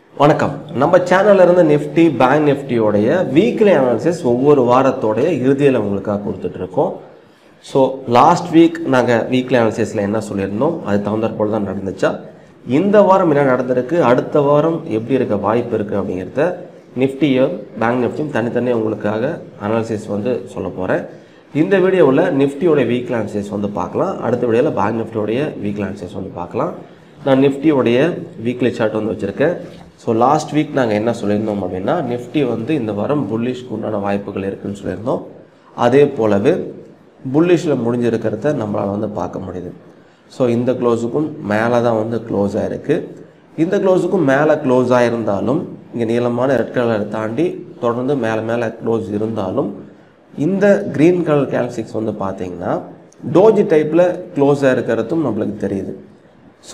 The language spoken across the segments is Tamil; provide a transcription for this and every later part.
வணக்கம் நம்ம சேனல்ல இருந்து நிஃப்டி பேங்க் நிஃப்டியோடைய வீக்லி அனாலிசிஸ் ஒவ்வொரு வாரத்தோடைய இறுதியில் உங்களுக்காக கொடுத்துட்டு இருக்கோம் ஸோ லாஸ்ட் வீக் நாங்கள் வீக்லி அனாலிசிஸில் என்ன சொல்லியிருந்தோம் அது தகுந்தாற் போல் தான் நடந்துச்சா இந்த வாரம் என்ன நடந்திருக்கு அடுத்த வாரம் எப்படி இருக்க வாய்ப்பு இருக்குது அப்படிங்கிறத நிஃப்டியும் பேங்க் நிஃப்டியும் தனித்தனியாக உங்களுக்காக அனாலிசிஸ் வந்து சொல்ல போகிறேன் இந்த வீடியோவில் நிஃப்டியோட வீக்லி அனாலிசிஸ் வந்து பார்க்கலாம் அடுத்த வீடியோவில் பேங்க் நிஃப்டியோடைய வீக்லி அனாலிசிஸ் வந்து பார்க்கலாம் நான் நிஃப்டியோடைய வீக்லி சார்ட் வந்து வச்சுருக்கேன் ஸோ லாஸ்ட் வீக் நாங்கள் என்ன சொல்லியிருந்தோம் அப்படின்னா நிஃப்டி வந்து இந்த வாரம் புல்லிஷ்க்கு உண்டான வாய்ப்புகள் இருக்குன்னு சொல்லியிருந்தோம் அதே போலவே புல்லிஷில் முடிஞ்சிருக்கிறத நம்மளால் வந்து பார்க்க முடியுது ஸோ இந்த க்ளோஸுக்கும் மேலே தான் வந்து க்ளோஸ் ஆகிருக்கு இந்த க்ளோஸுக்கும் மேலே க்ளோஸ் ஆகிருந்தாலும் இங்கே நீளமான ரெட் கலரை தாண்டி தொடர்ந்து மேலே மேலே க்ளோஸ் இருந்தாலும் இந்த க்ரீன் கலர் கேல்சிக்ஸ் வந்து பார்த்தீங்கன்னா டோஜி டைப்பில் க்ளோஸ் ஆகிருக்கிறதும் நம்மளுக்கு தெரியுது ஸோ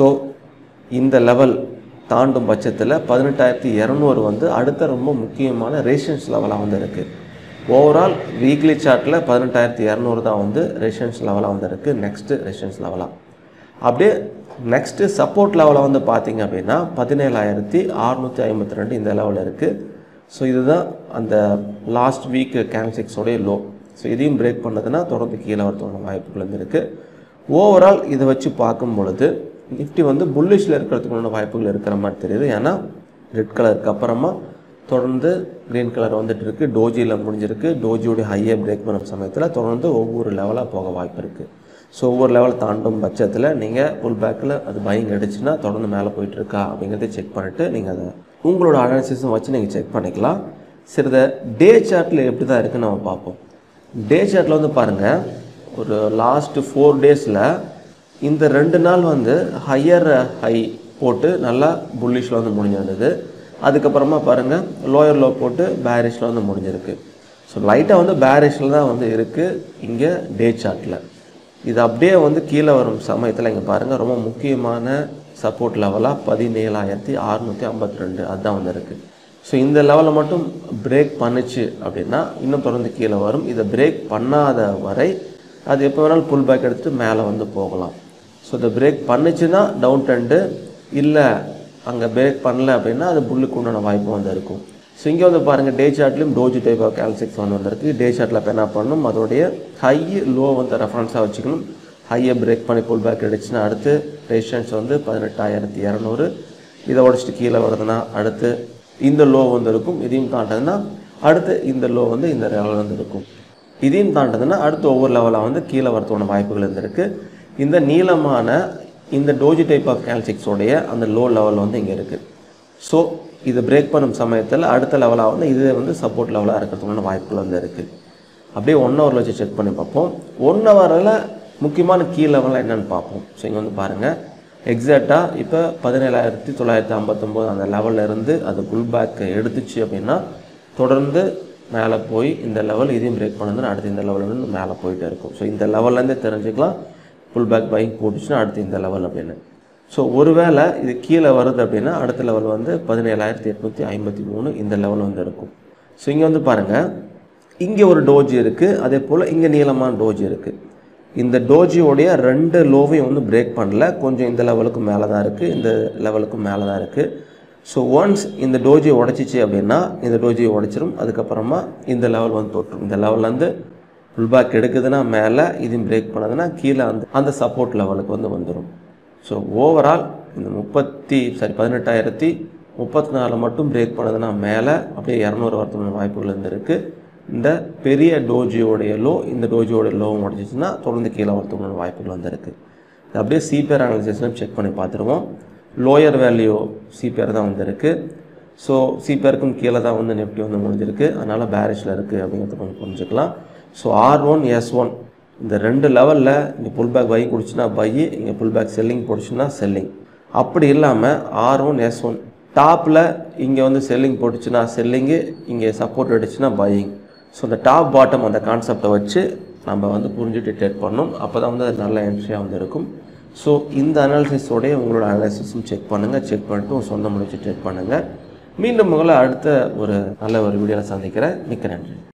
இந்த லெவல் தாண்டும் பட்சத்தில் பதினெட்டாயிரத்தி இரநூறு வந்து அடுத்த ரொம்ப முக்கியமான ரேஷன்ஸ் லெவலாக வந்து இருக்குது ஓவரால் வீக்லி சார்ட்டில் பதினெட்டாயிரத்தி இரநூறு தான் வந்து ரேஷன்ஸ் லெவலாக வந்து இருக்குது நெக்ஸ்ட்டு ரேஷன்ஸ் லெவலாக அப்படியே நெக்ஸ்ட்டு சப்போர்ட் லெவலில் வந்து பார்த்தீங்க அப்படின்னா பதினேழாயிரத்தி அறுநூற்றி ஐம்பத்தி ரெண்டு இந்த லெவலில் இருக்குது ஸோ இதுதான் அந்த லாஸ்ட் வீக் கேன்சிக்ஸோடைய லோ ஸோ இதையும் பிரேக் பண்ணதுன்னா தொடர்ந்து கீழே வரத்தோட வாய்ப்புகள் வந்து இருக்குது ஓவரால் இதை வச்சு பார்க்கும் பொழுது நிஃப்டி வந்து புல்லிஷில் இருக்கிறதுக்குள்ள வாய்ப்புகள் இருக்கிற மாதிரி தெரியுது ஏன்னா ரெட் கலருக்கு அப்புறமா தொடர்ந்து க்ரீன் கலர் வந்துட்டு இருக்கு டோஜியில் முடிஞ்சிருக்கு டோஜியோடைய ஹையை பிரேக் பண்ணுற சமயத்தில் தொடர்ந்து ஒவ்வொரு லெவலாக போக வாய்ப்பு இருக்குது ஸோ ஒவ்வொரு லெவல் தாண்டும் பட்சத்தில் நீங்கள் புல் பேக்கில் அது பையிங் அடிச்சுன்னா தொடர்ந்து மேலே போயிட்டு இருக்கா அப்படிங்கிறத செக் பண்ணிவிட்டு நீங்கள் அதை உங்களோட அனாலிசிஸும் வச்சு நீங்கள் செக் பண்ணிக்கலாம் சரி இதை டே சார்ட்டில் எப்படி தான் இருக்குன்னு நம்ம பார்ப்போம் டே சார்ட்டில் வந்து பாருங்கள் ஒரு லாஸ்ட்டு ஃபோர் டேஸில் இந்த ரெண்டு நாள் வந்து ஹையர் ஹை போட்டு நல்லா புல்லிஷில் வந்து முடிஞ்சிருந்தது அதுக்கப்புறமா பாருங்கள் லோயர் லோ போட்டு பேரிஷில் வந்து முடிஞ்சிருக்கு ஸோ லைட்டாக வந்து பேரிஷில் தான் வந்து இருக்குது இங்கே டே சார்ட்டில் இது அப்படியே வந்து கீழே வரும் சமயத்தில் இங்கே பாருங்கள் ரொம்ப முக்கியமான சப்போர்ட் லெவலாக பதினேழாயிரத்தி அறுநூற்றி ஐம்பத்தி ரெண்டு அதுதான் வந்து இருக்குது ஸோ இந்த லெவலில் மட்டும் பிரேக் பண்ணுச்சு அப்படின்னா இன்னும் தொடர்ந்து கீழே வரும் இதை பிரேக் பண்ணாத வரை அது எப்போ வேணாலும் புல் பேக் எடுத்துகிட்டு மேலே வந்து போகலாம் ஸோ இதை பிரேக் பண்ணுச்சுன்னா டவுன் ட்ரெண்டு இல்லை அங்கே பிரேக் பண்ணல அப்படின்னா அது புல்லுக்கு உண்டான வாய்ப்பு வந்து இருக்கும் ஸோ இங்கே வந்து பாருங்கள் டே சார்ட்லேயும் டோஜி டைப் ஆஃப் கேல்சிக்ஸ் வந்து வந்திருக்கு டே சார்ட்டில் இப்போ என்ன பண்ணணும் அதோடைய ஹை லோ வந்து ரெஃபரன்ஸாக வச்சுக்கணும் ஹையை பிரேக் பண்ணி புல் பேக் அடிச்சுன்னா அடுத்து ரேஷன்ஸ் வந்து பதினெட்டாயிரத்தி இரநூறு இதை உடச்சிட்டு கீழே வருதுன்னா அடுத்து இந்த லோ வந்து இருக்கும் இதையும் தாண்டதுன்னா அடுத்து இந்த லோ வந்து இந்த லெவல் வந்து இருக்கும் இதையும் தாண்டதுன்னா அடுத்து ஒவ்வொரு லெவலாக வந்து கீழே வரத்தோட வாய்ப்புகள் இருந்திருக்கு இந்த நீளமான இந்த டோஜி டைப் ஆஃப் கேல்சிக்ஸோடைய அந்த லோ லெவல் வந்து இங்கே இருக்குது ஸோ இது பிரேக் பண்ணும் சமயத்தில் அடுத்த லெவலாக வந்து இது வந்து சப்போர்ட் லெவலாக இருக்கிறதுக்கான வாய்ப்புகள் வந்து இருக்குது அப்படியே ஒன் ஹவரில் வச்சு செக் பண்ணி பார்ப்போம் ஒன் ஹவரில் முக்கியமான கீ லெவலில் என்னென்னு பார்ப்போம் ஸோ இங்கே வந்து பாருங்கள் எக்ஸாக்டாக இப்போ பதினேழாயிரத்தி தொள்ளாயிரத்தி ஐம்பத்தொம்போது அந்த லெவலில் இருந்து அது புல் பேக் எடுத்துச்சு அப்படின்னா தொடர்ந்து மேலே போய் இந்த லெவல் இதையும் பிரேக் பண்ணதுன்னா அடுத்து இந்த லெவலில் இருந்து மேலே போயிட்டே இருக்கும் ஸோ இந்த லெவல்லேருந்தே தெரிஞ்சுக்கலாம் புல் பேக் பைக் போட்டுச்சுன்னா அடுத்து இந்த லெவல் அப்படின்னு ஸோ ஒருவேளை இது கீழே வருது அப்படின்னா அடுத்த லெவல் வந்து பதினேழாயிரத்தி எட்நூற்றி ஐம்பத்தி மூணு இந்த லெவல் வந்து இருக்கும் ஸோ இங்கே வந்து பாருங்கள் இங்கே ஒரு டோஜி இருக்குது அதே போல் இங்கே நீளமான டோஜி இருக்குது இந்த டோஜியோடைய ரெண்டு லோவையும் வந்து பிரேக் பண்ணல கொஞ்சம் இந்த லெவலுக்கு மேலே தான் இருக்குது இந்த லெவலுக்கு மேலே தான் இருக்குது ஸோ ஒன்ஸ் இந்த டோஜியை உடச்சிச்சு அப்படின்னா இந்த டோஜியை உடைச்சிரும் அதுக்கப்புறமா இந்த லெவல் வந்து தொற்றும் இந்த லெவல்லேருந்து புல் பேக் எடுக்குதுன்னா மேலே இதையும் பிரேக் பண்ணதுன்னா கீழே அந்த அந்த சப்போர்ட் லெவலுக்கு வந்து வந்துடும் ஸோ ஓவரால் இந்த முப்பத்தி சாரி பதினெட்டாயிரத்தி முப்பத்தி நாலு மட்டும் பிரேக் பண்ணதுன்னா மேலே அப்படியே இரநூறு வரத்துக்கான வாய்ப்புகள் இருந்திருக்கு இந்த பெரிய டோஜியோடைய லோ இந்த டோஜியோட லோவும் உடச்சிச்சுன்னா தொடர்ந்து கீழே வரத்துக்கான வாய்ப்புகள் வந்திருக்கு இது அப்படியே சிபிஆர் அனாலிசிஸ்லாம் செக் பண்ணி பார்த்துருவோம் லோயர் வேல்யூ சிபிஆர் தான் வந்திருக்கு ஸோ சிபிஆருக்கும் கீழே தான் வந்து நிஃப்டி வந்து முடிஞ்சிருக்கு அதனால் பேரிஷில் இருக்குது அப்படிங்கிறத கொஞ்சம் புரிஞ்சுக்கலாம் so R one S one இந்த ரெண்டு லெவலில் இங்கே புல் பேக் பை குடிச்சுன்னா பை இங்கே புல் பேக் செல்லிங் போட்டுச்சுன்னா செல்லிங் அப்படி இல்லாமல் ஆர் ஒன் எஸ் ஒன் டாப்பில் இங்கே வந்து செல்லிங் போட்டுச்சுன்னா செல்லிங்கு இங்கே சப்போர்ட் அடிச்சுன்னா பையிங் ஸோ இந்த டாப் பாட்டம் அந்த கான்செப்டை வச்சு நம்ம வந்து புரிஞ்சுட்டு ட்ரேட் பண்ணணும் அப்போ தான் வந்து அது நல்ல என்ட்ரியாக வந்து இருக்கும் ஸோ இந்த அனாலிசிஸோடைய உங்களோட அனாலிசிஸும் செக் பண்ணுங்கள் செக் பண்ணிட்டு உங்கள் சொந்த முடிச்சு ட்ரேட் பண்ணுங்கள் மீண்டும் உங்களை அடுத்த ஒரு நல்ல ஒரு வீடியோவில் சந்திக்கிறேன் மிக்க நன்றி